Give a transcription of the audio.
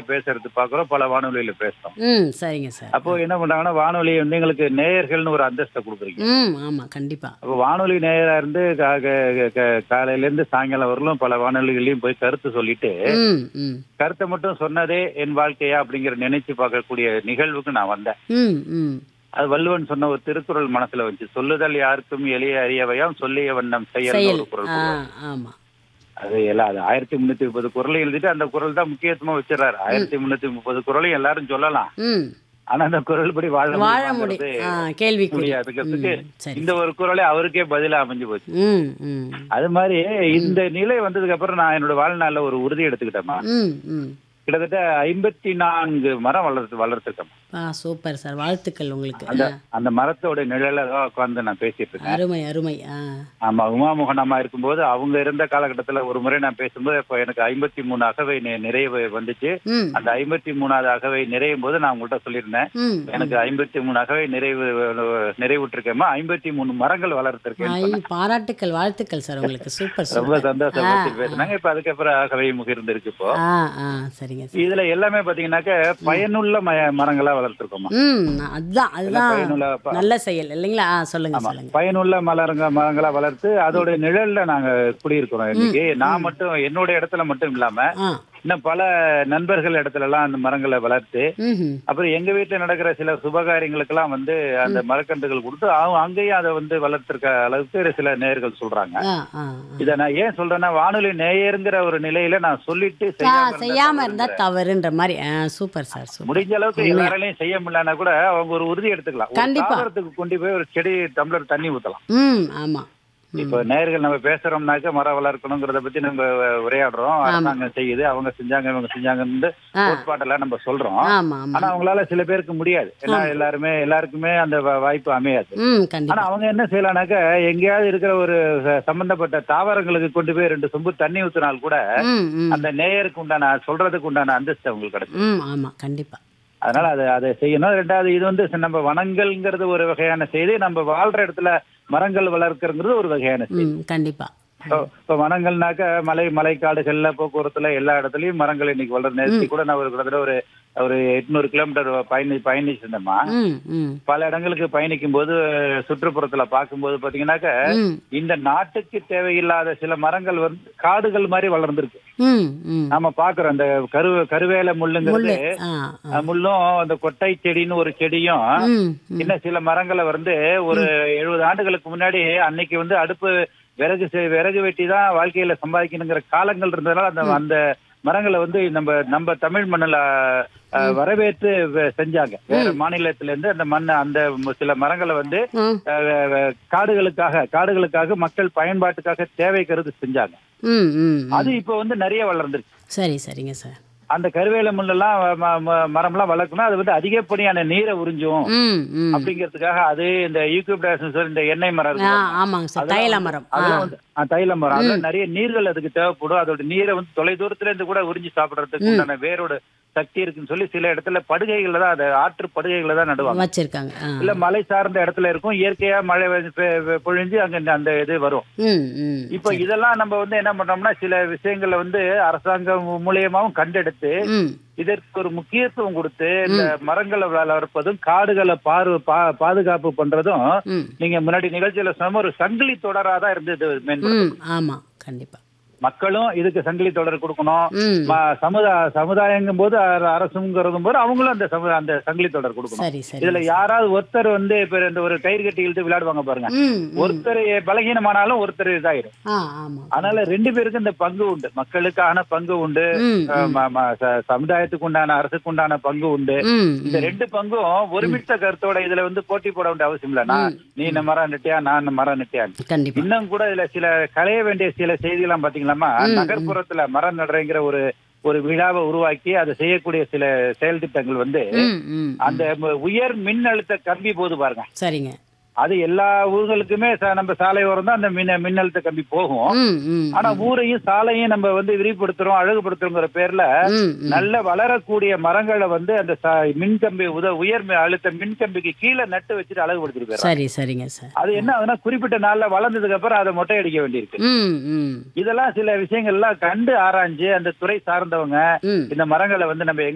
பேசுறது பாக்குறோம் பல வானொலியில பேசுறோம் ம் சரிங்க சார் அப்போ என்ன பண்றாங்கன்னா வானொலி வந்து எங்களுக்கு நேயர்கள்னு ஒரு அந்தஸ்தை கொடுக்குறீங்க ம் ஆமாம் கண்டிப்பாக அப்போ வானொலி நேயரா இருந்து கா- க- க- காலையில இருந்து சாயங்காலம் வரலும் பல வானொலிகளையும் போய் கருத்து சொல்லிட்டு ம் ம் கருத்தை மட்டும் சொன்னதே என் வாழ்க்கையா அப்படிங்கிற நினைச்சு பார்க்கக்கூடிய நிகழ்வுக்கு நான் வந்தேன் ம் ம் அது வள்ளுவன் சொன்ன ஒரு திருக்குறள் மனசுல வச்சு சொல்லுதல் யாருக்கும் எளிய அறியவையாம் சொல்லிய வண்ணம் செயல் செயல் ஒரு குரல் ஆ சொல்லுவாங்க. ஆமாம் அது எல்லாம் அது ஆயிரத்தி முன்னூத்தி முப்பது குரலை எழுதிட்டு அந்த குரல் தான் முக்கியத்துவமா வச்சிடறாரு ஆயிரத்தி முன்னூத்தி முப்பது குரலையும் எல்லாரும் சொல்லலாம் ம் ஆனா அந்த குரல் படி வாழ வாழ முடியுமாங்கிறது முடியும் ஆ கேள்விக்குறி முடியாதுங்கிறதுக்கு ம், சரி இந்த ஒரு குரலே அவருக்கே பதிலா அமைஞ்சு போச்சு ம் ம் அது மாதிரி இந்த நிலை வந்ததுக்கு அப்புறம் நான் என்னோட வாழ்நாள்ல ஒரு உறுதி எடுத்துக்கிட்டேமா ம் ம் கிட்டத்தட்ட ஐம்பத்தி நான்கு மரம் வளர்த்து வளர்த்துருக்கேன் ஆ சூப்பர் சார் வாழ்த்துக்கள் உங்களுக்கு அந்த ஆ, அந்த மரத்தோட நிழல தான் உட்காந்து நான் பேசிட்டு இருக்கேன் அருமை அருமை ஆ ஆமா உமாமோகன் அம்மா இருக்கும்போது அவங்க இருந்த காலகட்டத்துல ஒரு முறை நான் பேசும்போது இப்போ எனக்கு ஐம்பத்தி மூணு அகவை நி- நிறைவு வந்துச்சு ம் அந்த ஐம்பத்தி மூணாவது அகவை நிறையும் போது நான் உங்கள்கிட்ட சொல்லியிருந்தேன் ம் எனக்கு ஐம்பத்தி மூணு அகவை நிறைவு நிறைவுற்றிருக்கேம்மா ஐம்பத்தி மூணு மரங்கள் வளர்த்திருக்கேன் ஐ பாராட்டுக்கள் வாழ்த்துக்கள் சார் உங்களுக்கு சூப்பர் ரொம்ப சூப்பர் சந்தோஷம் பத்தி பேசுனாங்க இப்ப அதுக்கப்புறம் அகவை முகிர்ந்திருக்கு இப்போ ஆ ஆ சரிங்க சார் இதுல எல்லாமே பாத்தீங்கன்னாக்க பயனுள்ள ம- மரங்களா வளர்த்திருக்கோமா ம் அதுதான் அதுதான் பயனுள்ள ப- நல்ல செயல் இல்லைங்களா ஆ சொல்லுங்க சொல்லுங்க பயனுள்ள மலருங்க மரங்களா வளர்த்து அதோட நிழல்ல நாங்க குடியிருக்கிறோம் இன்னைக்கு நான் மட்டும் என்னோட இடத்துல மட்டும் இல்லாம ஆ இன்னும் பல நண்பர்கள் இடத்துல எல்லாம் அந்த மரங்களை வளர்த்து ம் அப்புறம் எங்க வீட்டுல நடக்கிற சில சுபகாரியங்களுக்கெல்லாம் வந்து அந்த மரக்கன்றுகள் கொடுத்து அவங்க அங்கேயும் அதை வந்து வளர்த்திருக்க அளவுக்கு சில நேயர்கள் சொல்றாங்க ஆ ஆ இத நான் ஏன் சொல்றேன்னா வானொலி நேயருங்கிற ஒரு நிலையில நான் சொல்லிட்டு ஆ செய்யாம இருந்தா செய்யாம இருந்தா தவறுன்ற மாதிரி ஆ சூப்பர் சார் சூப்பர் முடிஞ்ச அளவுக்கு எல்லாராலையும் செய்ய முடியலன்னா கூட அவங்க ஒரு உறுதி எடுத்துக்கலாம் ஒரு கண்டிப்பா. தாவரத்துக்கு கொண்டு போய் ஒரு செடி டம்ளர் தண்ணி ஊத்தலாம் ம் ஆமா ம். இப்ப நேயர்கள் நம்ம பேசுறோம்னாக்க மரம் வளர்க்கணுங்கிறத பத்தி நம்ம உரையாடுறோம் அரசாங்கம் செய்யுது அவங்க செஞ்சாங்க இவங்க செஞ்சாங்கன்னு ஆ. கோட்பாட்டெல்லாம் நம்ம சொல்றோம் ஆமா ஆமா ஆனா அவங்களால சில பேருக்கு முடியாது ஏன்னா எல்லாருமே எல்லாருக்குமே அந்த வ- வாய்ப்பு அமையாது ம் ஆனா கண்டிப்பா அவங்க என்ன செய்யலாம்னாக்க எங்கேயாவது இருக்கிற ஒரு ச- சம்பந்தப்பட்ட தாவரங்களுக்கு கொண்டு போய் ரெண்டு சொம்பு தண்ணி ஊத்தினால் கூட ம் ம் அந்த நேயருக்கு உண்டான சொல்றதுக்கு உண்டான அந்தஸ்து அவங்களுக்கு கிடைக்கும் ம் ஆமா கண்டிப்பா அதனால அதை அதை செய்யணும் ரெண்டாவது இது வந்து ச- நம்ம வனங்கள்ங்கிறது ஒரு வகையான செய்தி நம்ம வாழ்ற இடத்துல மரங்கள் வளர்க்கறங்கிறது ஒரு வகையான செய்தி ம் கண்டிப்பா இப்போ இப்போ வனங்கள்னாக்க மலை மலைக்காடுகள்ல போக்குவரத்துல எல்லா இடத்துலயும் மரங்கள் இன்னைக்கு வளர் நேரத்தி கூட நான் ஒரு கிட்டத்தட்ட ஒரு ஒரு எட்நூறு கிலோமீட்டர் பயணி பயணிச்சிருந்தேம்மா ம் ம் பல இடங்களுக்கு பயணிக்கும் போது சுற்றுப்புறத்துல பார்க்கும்போது பாத்தீங்கன்னாக்க ம் இந்த நாட்டுக்கு தேவையில்லாத சில மரங்கள் வந்து காடுகள் மாதிரி வளர்ந்துருக்கு ம் ம் நாம பாக்குறோம் அந்த கரு கருவேல முள்ளுங்கிறது முள்ளு ஆ ஆ. அஹ், முள்ளும் அந்த கொட்டை செடின்னு ஒரு செடியும் ம் ம் இன்னும் சில மரங்களை வந்து ஒரு எழுபது ஆண்டுகளுக்கு முன்னாடி அன்னைக்கு வந்து அடுப்பு விறகு செ- விறகு வெட்டி தான் வாழ்க்கையில சம்பாதிக்கணுங்கிற காலங்கள் இருந்ததுனால அந்த அந்த மரங்களை வந்து நம்ம நம்ம தமிழ் மண்ணில் அஹ், வரவேற்று வெ- செஞ்சாங்க வேற மாநிலத்துல இருந்து அந்த மண் அந்த ம- சில மரங்களை வந்து ம் அஹ், அஹ், காடுகளுக்காக காடுகளுக்காக மக்கள் பயன்பாட்டுக்காக தேவை கருது செஞ்சாங்க ம் ம் அது இப்போ வந்து நிறைய வளர்ந்துருக்கு சரி சரிங்க சார் அந்த கருவேல முள்ளெல்லாம் ம- ம- மரம்லாம் வளர்க்கணும் அது வந்து அதிகப்படியான நீரை உறிஞ்சும் ம் ம் அப்படிங்கிறதுக்காக அது இந்த யூகிப்டாஸ் இந்த எண்ணெய் மரம் இருக்கு ஆ பாருங்க. ஆமாங்க சார் அதெல்லாம் தைல வந்து- மரம் ஆ அதெல்லாம் வந்து ஆ, தைல மரம் அதுல நிறைய நீர்கள் அதுக்கு தேவைப்படும் அதோட நீரை வந்து தொலை தூரத்துல இருந்து கூட உறிஞ்சி சாப்பிடுறதுக்கு உண்டான வேரோட சக்தி இருக்குன்னு சொல்லி சில இடத்துல படுகைகள்ல தான் அது ஆற்று படுகைகள்ல தான் நடுவாங்க வச்சிருக்காங்க ஆ இல்ல மலை சார்ந்த இடத்துல இருக்கும் இயற்கையா மழை வந்து பெ- பெ- பொழிஞ்சு அங்க அந்த இது வரும் ம் ம் இப்ப இதெல்லாம் நம்ம வந்து என்ன பண்றோம்னா சில விஷயங்களை வந்து அரசாங்கம் மூலியமாவும் கண்டெடுத்து ம் இதற்கு ஒரு முக்கியத்துவம் கொடுத்து இந்த மரங்களை வளர்ப்பதும் காடுகளை பாரு பா- பாதுகாப்பு பண்றதும் ம் நீங்க முன்னாடி நிகழ்ச்சியில சொன்ன ஒரு சங்கிலி தொடராதான் இருந்தது மேம்படுத்த ம் ஆமா கண்டிப்பா மக்களும் இதுக்கு சங்கிலி தொடர் கொடுக்கணும் ம் ம- சமுதாய சமுதாயங்கும் போது அர- அரசுங்கிறதும் போது அவங்களும் அந்த சமு அந்த சங்கிலி தொடர் கொடுக்கணும் சரி சரி இதுல யாராவது ஒருத்தர் வந்து இப்ப இந்த ஒரு கயிறு கட்டி இழுத்து விளையாடுவாங்க பாருங்க ம் ம். ஒருத்தர் பலகீனமானாலும் ஒருத்தர் இதாயிரும் ஆ ஆமா அதனால ரெண்டு பேருக்கும் இந்த பங்கு உண்டு மக்களுக்கான பங்கு உண்டு ம் அஹ் ம- ம- ச- சமுதாயத்துக்கு உண்டான அரசுக்கு உண்டான பங்கு உண்டு ம் இந்த ரெண்டு பங்கும் ஒருமித்த கருத்தோட இதுல வந்து போட்டி போட வேண்டிய அவசியம் இல்ல நான் நீ இந்த மரம் நட்டியா நான் இந்த மரம் நட்டியா கண்டிப்பா இன்னும் கூட இதுல சில களைய வேண்டிய சில செய்திகள்லாம் பாத்தீங்களாமா நகர்ப்புறத்துல மரம் நடுறங்கிற ஒரு ஒரு விழாவை உருவாக்கி அதை செய்யக்கூடிய சில செயல் திட்டங்கள் வந்து ம் ம் அந்த ம- உயர் மின் அழுத்த கம்பி போது பாருங்க சரிங்க அது எல்லா ஊர்களுக்குமே ச- நம்ம சாலை ஓரம் தான் அந்த மின் மின்னழுத்த கம்பி போகும் ம் ம் ஆனா ஊரையும் சாலையும் நம்ம வந்து விரிவுபடுத்துறோம் அழகுபடுத்துறோங்கிற பேர்ல ம் ம் நல்ல வளரக்கூடிய மரங்களை வந்து அந்த ச- மின்கம்பி உத உயர் மி- அழுத்த மின்கம்பிக்கு கீழே நட்டு வச்சுட்டு அழகுபடுத்திட்டு போயிடுறாங்க சரி சரிங்க சார் அது என்ன ஆகுதுன்னா குறிப்பிட்ட நாள்ல வளர்ந்ததுக்கு அப்புறம் அதை மொட்டை அடிக்க வேண்டியிருக்கு ம் ம் இதெல்லாம் சில விஷயங்கள்லாம் கண்டு ஆராய்ஞ்சு அந்த துறை சார்ந்தவங்க ம் இந்த மரங்களை வந்து நம்ம